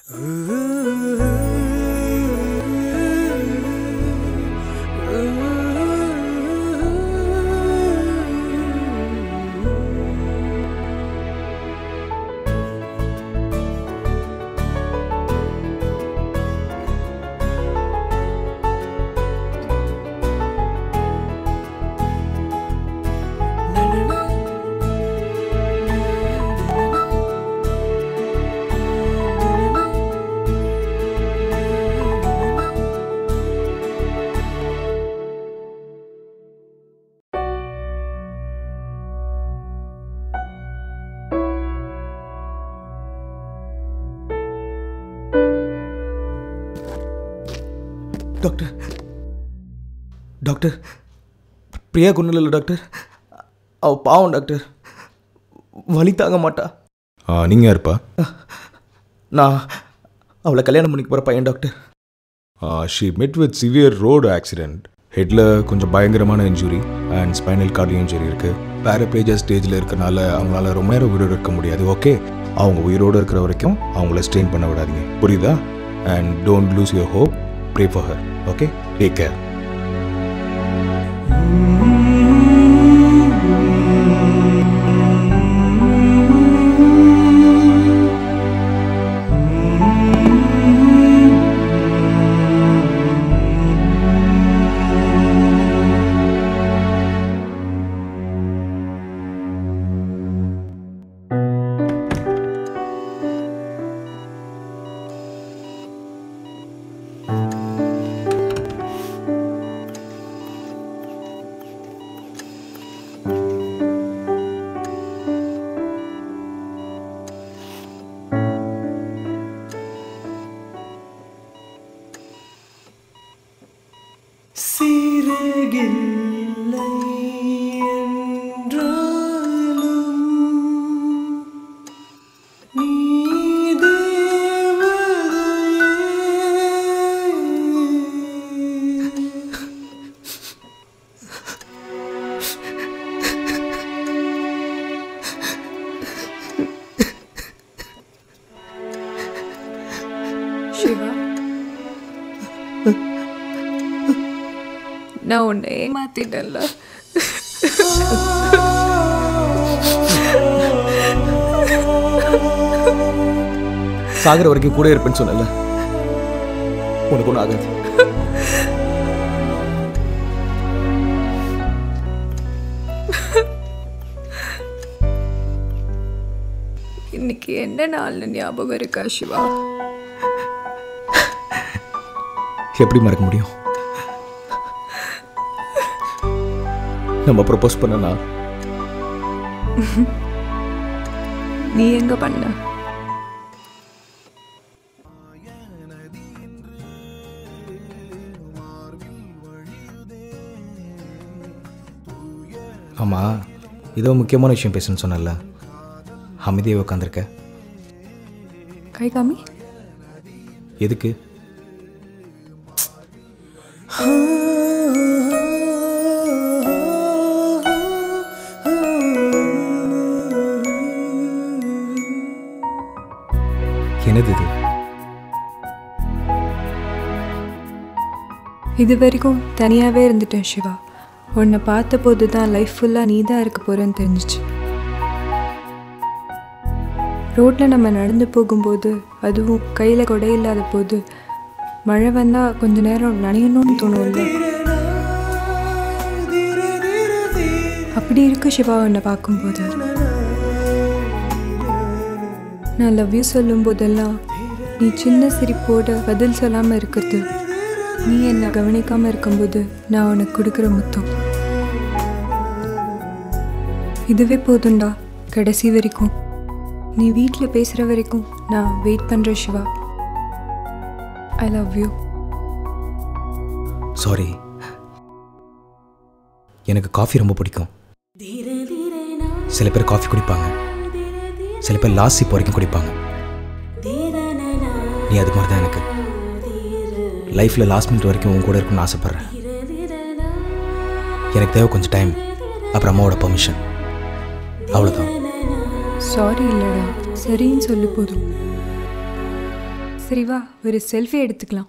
doctor doctor Priya கொண்டு இல்லை doctor அவ பாவம் டாக்டர் வலி தாங்க மாட்டா நீங்கள் யாருப்பா நான் அவளை கல்யாணம் பண்ணிக்க போகிற பையன் doctor she met with severe road accident ஹெட்டில் கொஞ்சம் பயங்கரமான injury and spinal cord injury இருக்குது பேரப்ளேஜர் ஸ்டேஜில் இருக்கனால அவங்களால ரொம்ப நேரம் உயிரோடு இருக்க முடியாது ஓகே அவங்க உயிரோடு இருக்கிற வரைக்கும் அவங்கள ஸ்ட்ரெயின் பண்ண விடாதீங்க புரியுதா and don't lose your hope pray for her okay take care சிறகில்லை என்றாலும் நீ தேவதையே சிவா நான் உன்னை ஏமாத்திட்டேன்ல சாகிற வரைக்கும் கூட இருப்பேன்னு சொன்னல உனக்கு ஒன்றும் ஆகாது இன்னைக்கு என்ன நாள்னு ஞாபகம் இருக்கா சிவா எப்படி மறக்க முடியும் நம்ம ப்ரப்போஸ் பண்ணனா நீ எங்க பண்ண ஆமாம் ஏதோ முக்கியமான விஷயம் பேசணும்னு சொன்னல அமைதியாக உட்காந்துருக்க கை காமி எதுக்கு என்னது இது இது வரைக்கும் தனியாகவே இருந்துட்டேன் சிவா உன்னை பார்த்த போது தான் லைஃப் ஃபுல்லாக நீ தான் இருக்க போகிறேன்னு தெரிஞ்சிச்சு ரோட்டில் நம்ம நடந்து போகும்போது அதுவும் கையில் கொடை இல்லாத போது மழை வந்தால் கொஞ்ச நேரம் நனையணும்னு தோணும்ல அப்படி இருக்கு சிவா உன்னை பார்க்கும்போது நான் லவ் யூ சொல்லும் போதெல்லாம் நீ சின்ன சிரிப்போட பதில் சொல்லாமல் இருக்கிறது நீ என்னை கவனிக்காமல் இருக்கும்போது நான் உனக்கு கொடுக்குற முத்தம் இதுவே போதும்டா கடைசி வரைக்கும் நீ வீட்டில் பேசுகிற வரைக்கும் நான் வெயிட் பண்ணுறேன் Siva I love you sorry எனக்கு காஃபி ரொம்ப பிடிக்கும் சில பேர் காஃபி குடிப்பாங்க சில பேர் லாஸ்ட் சிப் வரைக்கும் குடிப்பாங்க நீ அது மாதிரி தான் எனக்கு லைஃப்பில் லாஸ்ட் மினிட் வரைக்கும் உன் கூட இருக்கணும்னு ஆசைப்பட்றேன் எனக்கு தேவை கொஞ்சம் டைம் அப்புறம் அம்மாவோட பெர்மிஷன் அவ்வளோதான் சாரி இல்லைடா சரின்னு சொல்லி போதும் சரி வா ஒரு செல்ஃபி எடுத்துக்கலாம்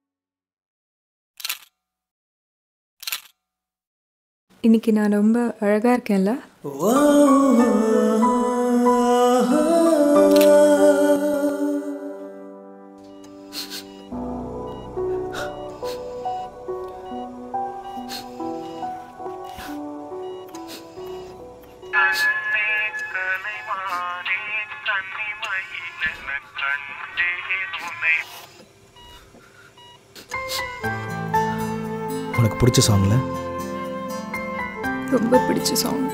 இன்னைக்கு நான் ரொம்ப அழகா இருக்கேன்ல கண்ணே கலைமானே தன்னிமயிலென கண்டேன் உன்னை உனக்கு பிடிச்ச சாங்ல ரொம்ப பிடிச்ச சாங்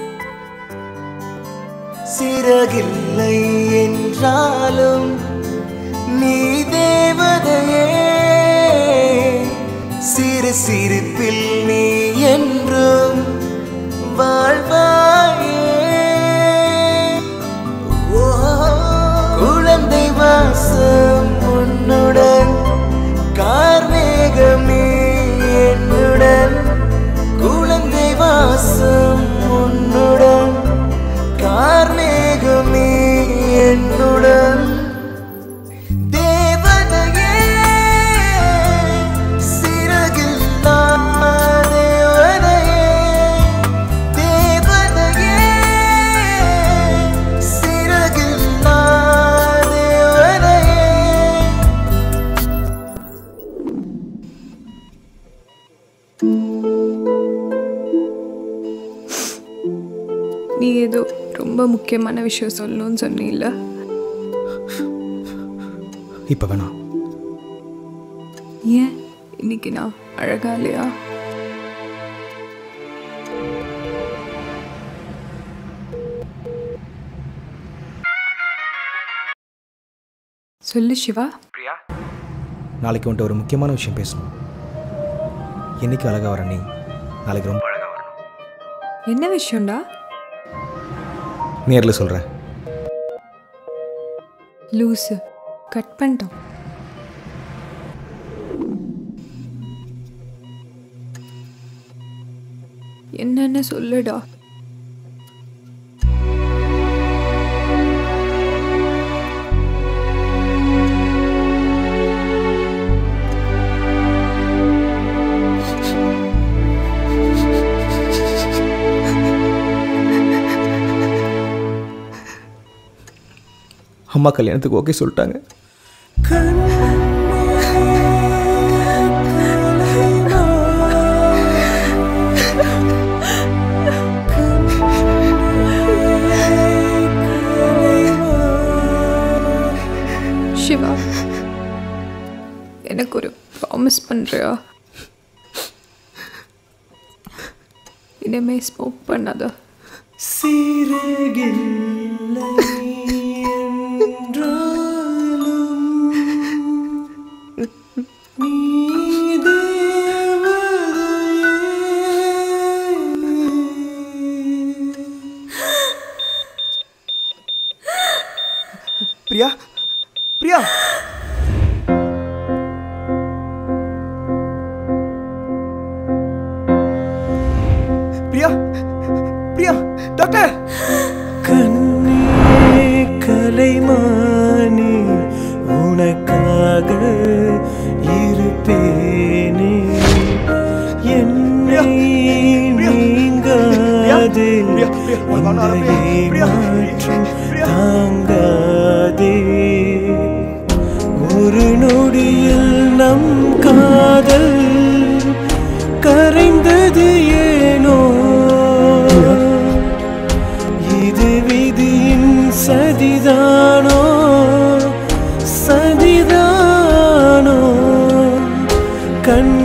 சிறகில்லை என்றாலும் நீ தேவதையே சிறு சிரிப்பில் நீ என்றும் வாழ்வாயே ஓ, குழந்தை வாசம் உன்னுடன் கார்மேகம் நீ என்னுடன் குழந்தை வாசம் உன்னுடன் கார்மேகம் நீ என்னுடன் தேவதையே சிறகில்லா தேவதையே தேவதையே சிறகில்லா தேவதையே நீ ஏதோ ரொம்ப முக்கியமான விஷயம் சொல்லணும்னு சொன்னீல்ல இப்போ வேணாம் ஏன் இன்னைக்கு நான் அழகா இல்லையா சொல்லு சிவா நாளைக்கு உன்ட்ட ஒரு முக்கியமான விஷயம் பேசணும் என்னைக்கு அழகா வர நீ நாளைக்கு ரொம்ப அழகா வரணும் என்ன விஷயம்டா நேரில் சொல்கிறேன் லூஸு கட் பண்ணிட்டோம் என்னன்னு சொல்லுடா அம்மா கல்யாணத்துக்கு ஓகே சொல்லிட்டாங்க சிவா எனக்கு ஒரு ப்ராமிஸ் பண்ணுறியா இனிமே ஸ்மோக் பண்ணாத சிறகில்லை என்றாலும் நீ தேவதையே பிரியா பிரியா பிரியா பிரியா டாக்டர் கண்ணே கலைமானி உனக்காக இருப்பேனே என்னை நீங்காதே உன்னை மாற்றும் தாங்காதே ஒரு நொடியில் நம் காதல் கரைந்தது ஏனோ இது விதியின் சதிதானோ சதிதானோ கண்